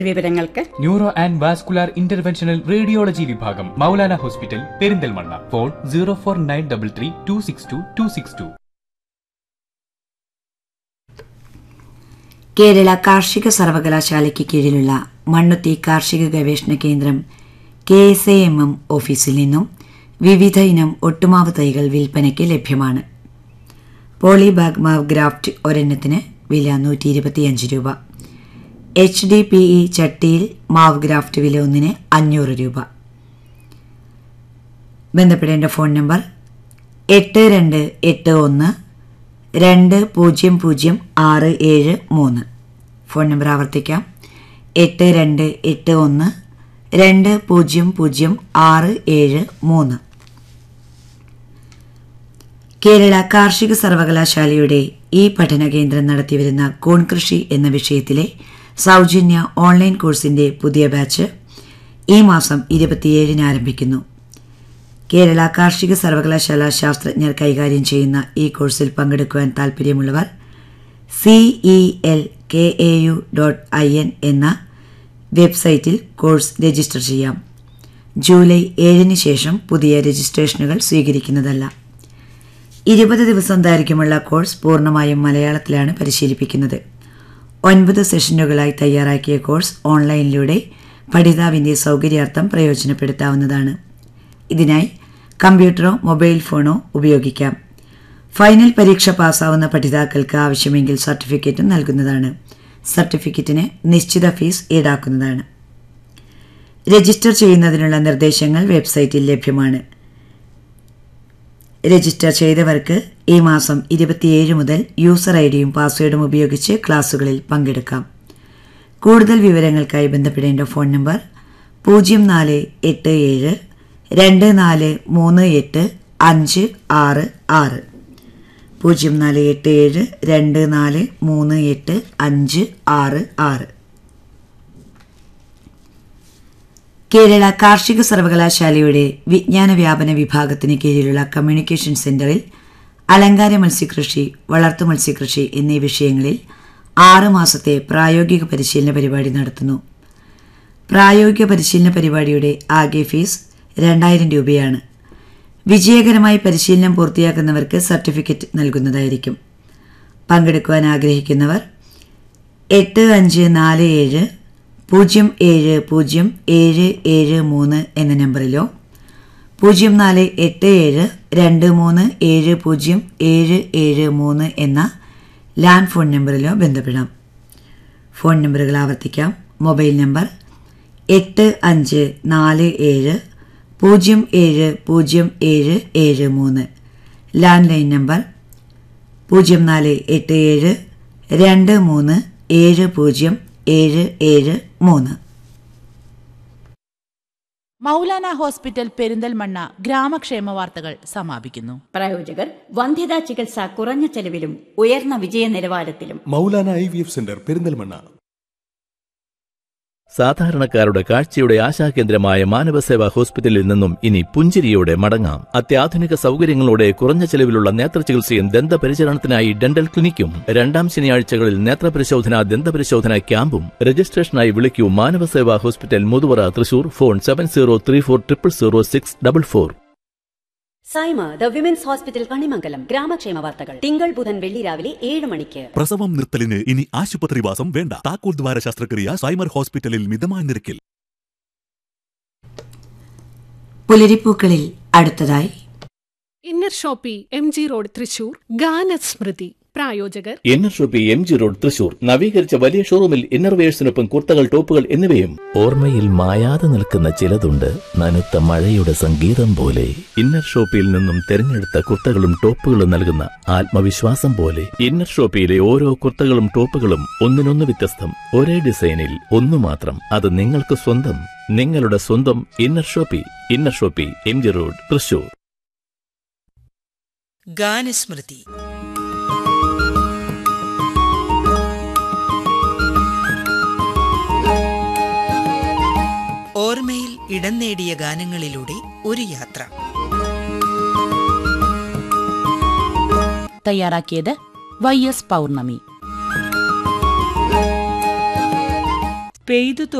വിവരങ്ങൾക്ക് neuro and vascular interventional radiology വിഭാഗം Maulana hospital Perinthalmanna phone zero four nine double three two six two two six two Kerala കാർഷിക സർവകലാശാലയ്ക്ക് കീഴിലുള്ള മണ്ണുത്തി കാർഷിക ഗവേഷണ കേന്ദ്രം K S A M M ഓഫീസിൽ നിന്നും വിവിധ ഇനം ഒട്ടുമാവ് തൈകൾ വിൽപ്പനയ്ക്ക് ലഭ്യമാണ് പോളിബാഗ് മാവ് ഗ്രാഫ്റ്റ് ഒരെണ്ണത്തിന് വില നൂറ്റി ഇരുപത്തിയഞ്ച് രൂപ എച്ച് ഡി പി ഇ ചട്ടിയിൽ മാവ് ഗ്രാഫ്റ്റ് വില ഒന്നിന് അഞ്ഞൂറ് രൂപ ബന്ധപ്പെടേണ്ട ഫോൺ നമ്പർ എട്ട് രണ്ട് എട്ട് ഒന്ന് രണ്ട് പൂജ്യം പൂജ്യം ആറ് ഏഴ് മൂന്ന് ഫോൺ നമ്പർ ആവർത്തിക്കാം എട്ട് രണ്ട് എട്ട് ഒന്ന് രണ്ട് പൂജ്യം പൂജ്യം ആറ് ഏഴ് മൂന്ന് കേരള കാർഷിക സർവകലാശാലയുടെ ഈ പഠന കേന്ദ്രം നടത്തിവരുന്ന കൂൺ കൃഷി എന്ന വിഷയത്തിലെ സൗജന്യ ഓൺലൈൻ കോഴ്സിന്റെ പുതിയ ബാച്ച് ഈ മാസം ഇരുപത്തിയേഴിന് ആരംഭിക്കുന്നു കേരള കാർഷിക സർവകലാശാല ശാസ്ത്രജ്ഞർ കൈകാര്യം ചെയ്യുന്ന ഈ കോഴ്സിൽ പങ്കെടുക്കുവാൻ താൽപ്പര്യമുള്ളവർ C E L K A U dot I N എന്ന വെബ്സൈറ്റിൽ കോഴ്സ് രജിസ്റ്റർ ചെയ്യാം ജൂലൈ ഏഴിന് ശേഷം പുതിയ രജിസ്ട്രേഷനുകൾ സ്വീകരിക്കുന്നതല്ല ഇരുപത് ദിവസം ദൈർഘ്യമുള്ള കോഴ്സ് പൂർണ്ണമായും മലയാളത്തിലാണ് പരിശീലിപ്പിക്കുന്നത് ഒൻപത് സെഷനുകളായി തയ്യാറാക്കിയ കോഴ്സ് ഓൺലൈനിലൂടെ പഠിതാവിൻ്റെ സൗകര്യാർത്ഥം പ്രയോജനപ്പെടുത്താവുന്നതാണ് ഇതിനായി കമ്പ്യൂട്ടറോ മൊബൈൽ ഫോണോ ഉപയോഗിക്കാം ഫൈനൽ പരീക്ഷ പാസ്സാവുന്ന പഠിതാക്കൾക്ക് ആവശ്യമെങ്കിൽ സർട്ടിഫിക്കറ്റും നൽകുന്നതാണ് സർട്ടിഫിക്കറ്റിന് നിശ്ചിത ഫീസ് ഈടാക്കുന്നതാണ് രജിസ്റ്റർ ചെയ്യുന്നതിനുള്ള നിർദ്ദേശങ്ങൾ വെബ്സൈറ്റിൽ ലഭ്യമാണ് രജിസ്റ്റർ ചെയ്തവർക്ക് ഈ മാസം ഇരുപത്തിയേഴ് മുതൽ യൂസർ ഐ ഡിയും പാസ്വേഡും ഉപയോഗിച്ച് ക്ലാസുകളിൽ പങ്കെടുക്കാം കൂടുതൽ വിവരങ്ങൾക്കായി ബന്ധപ്പെടേണ്ട ഫോൺ നമ്പർ പൂജ്യം നാല് എട്ട് ഏഴ് രണ്ട് നാല് മൂന്ന് എട്ട് അഞ്ച് ആറ് ആറ് പൂജ്യം നാല് എട്ട് ഏഴ് രണ്ട് നാല് മൂന്ന് എട്ട് അഞ്ച് ആറ് ആറ് കേരള കാർഷിക സർവകലാശാലയുടെ വിജ്ഞാന വ്യാപന വിഭാഗത്തിന് കീഴിലുള്ള കമ്മ്യൂണിക്കേഷൻ സെന്ററിൽ അലങ്കാര മത്സ്യകൃഷി വളർത്തു മത്സ്യകൃഷി എന്നീ വിഷയങ്ങളിൽ ആറ് മാസത്തെ പ്രായോഗിക പരിശീലന പരിപാടി നടത്തുന്നു പ്രായോഗിക പരിശീലന പരിപാടിയുടെ ആകെ ഫീസ് രണ്ടായിരം രൂപയാണ് വിജയകരമായി പരിശീലനം പൂർത്തിയാക്കുന്നവർക്ക് സർട്ടിഫിക്കറ്റ് നൽകുന്നതായിരിക്കും പങ്കെടുക്കുവാൻ ആഗ്രഹിക്കുന്നവർ എട്ട് അഞ്ച് നാല് ഏഴ് പൂജ്യം ഏഴ് പൂജ്യം ഏഴ് ഏഴ് മൂന്ന് എന്ന നമ്പറിലോ പൂജ്യം നാല് എട്ട് ഏഴ് രണ്ട് മൂന്ന് ഏഴ് പൂജ്യം ഏഴ് ഏഴ് മൂന്ന് എന്ന ലാൻഡ് ഫോൺ നമ്പറിലോ ബന്ധപ്പെടാം ഫോൺ നമ്പറുകൾ ആവർത്തിക്കാം മൊബൈൽ നമ്പർ എട്ട് അഞ്ച് നാല് ഏഴ് പൂജ്യം ഏഴ് പൂജ്യം ഏഴ് ഏഴ് മൂന്ന് ലാൻഡ് ലൈൻ നമ്പർ പൂജ്യം നാല് എട്ട് ഏഴ് രണ്ട് മൂന്ന് ഏഴ് പൂജ്യം ഏഴ് ഏഴ് മൂന്ന് മൗലാന ഹോസ്പിറ്റൽ പെരിന്തൽമണ്ണ ഗ്രാമക്ഷേമ വാർത്തകൾ സമാപിക്കുന്നു പ്രായോജകർ വന്ധ്യതാ ചികിത്സ കുറഞ്ഞ ചെലവിലും ഉയർന്ന വിജയ നിലവാരത്തിലും Maulana I V F centre Perinthalmanna സാധാരണക്കാരുടെ കാഴ്ചയുടെ ആശാകേന്ദ്രമായ മാനവസേവാ ഹോസ്പിറ്റലിൽ നിന്നും ഇനി പുഞ്ചിരിയോടെ മടങ്ങാം അത്യാധുനിക സൗകര്യങ്ങളോടെ കുറഞ്ഞ ചെലവിലുള്ള നേത്രചികിത്സയും ദന്തപരിചരണത്തിനായി ഡെന്റൽ ക്ലിനിക്കും രണ്ടാം ശനിയാഴ്ചകളിൽ നേത്രപരിശോധന ദന്തപരിശോധന ക്യാമ്പും രജിസ്ട്രേഷനായി വിളിക്കൂ മാനവസേവാ hospital Muthuvara Thrissur phone seven zero three four triple zero six double four Saima the women's hospital Kanimangalam ഗ്രാമക്ഷേമ വാർത്തകൾ തിങ്കൾ ബുധൻ വെള്ളി രാവിലെ ഏഴ് മണിക്ക് പ്രസവം നിർത്തലിന് ഇനി ആശുപത്രിവാസം വേണ്ട താക്കോൽ ദ്വാര ശസ്ത്രക്രിയ സൈമർ ഹോസ്പിറ്റലിൽ മിതമായ നിരക്കിൽ പുലരിപ്പൂക്കളിൽ അടുത്തതായി inner shoppe M G road Thrissur ഗാനസ്മൃതി പ്രായോജകർ inner shoppe M G road Thrissur നവീകരിച്ച വലിയ ഷോറൂമിൽ ഇന്നർവേഴ്സിനൊപ്പം കുർത്തകൾ ടോപ്പുകൾ എന്നിവയും ഓർമ്മയിൽ മായാതെ നിൽക്കുന്ന ചിലതുണ്ട് നനുത്ത മഴയുടെ സംഗീതം പോലെ ഇന്നർ ഷോപ്പിയിൽ നിന്നും തിരഞ്ഞെടുത്ത കുർത്തകളും ടോപ്പുകളും നൽകുന്ന ആത്മവിശ്വാസം പോലെ ഇന്നർ ഷോപ്പിയിലെ ഓരോ കുർത്തകളും ടോപ്പുകളും ഒന്നിനൊന്ന് വ്യത്യസ്തം ഒരേ ഡിസൈനിൽ ഒന്നു മാത്രം അത് നിങ്ങൾക്ക് സ്വന്തം നിങ്ങളുടെ സ്വന്തം inner shoppe inner shoppe M G road Thrissur ഗാനസ്മൃതി ഓർമ്മയിൽ ഇടം നേടിയ ഗാനങ്ങളിലൂടെ ഒരു യാത്ര തയ്യാറാക്കിയത് വൈ എസ് പൗർണമി പെയ്തു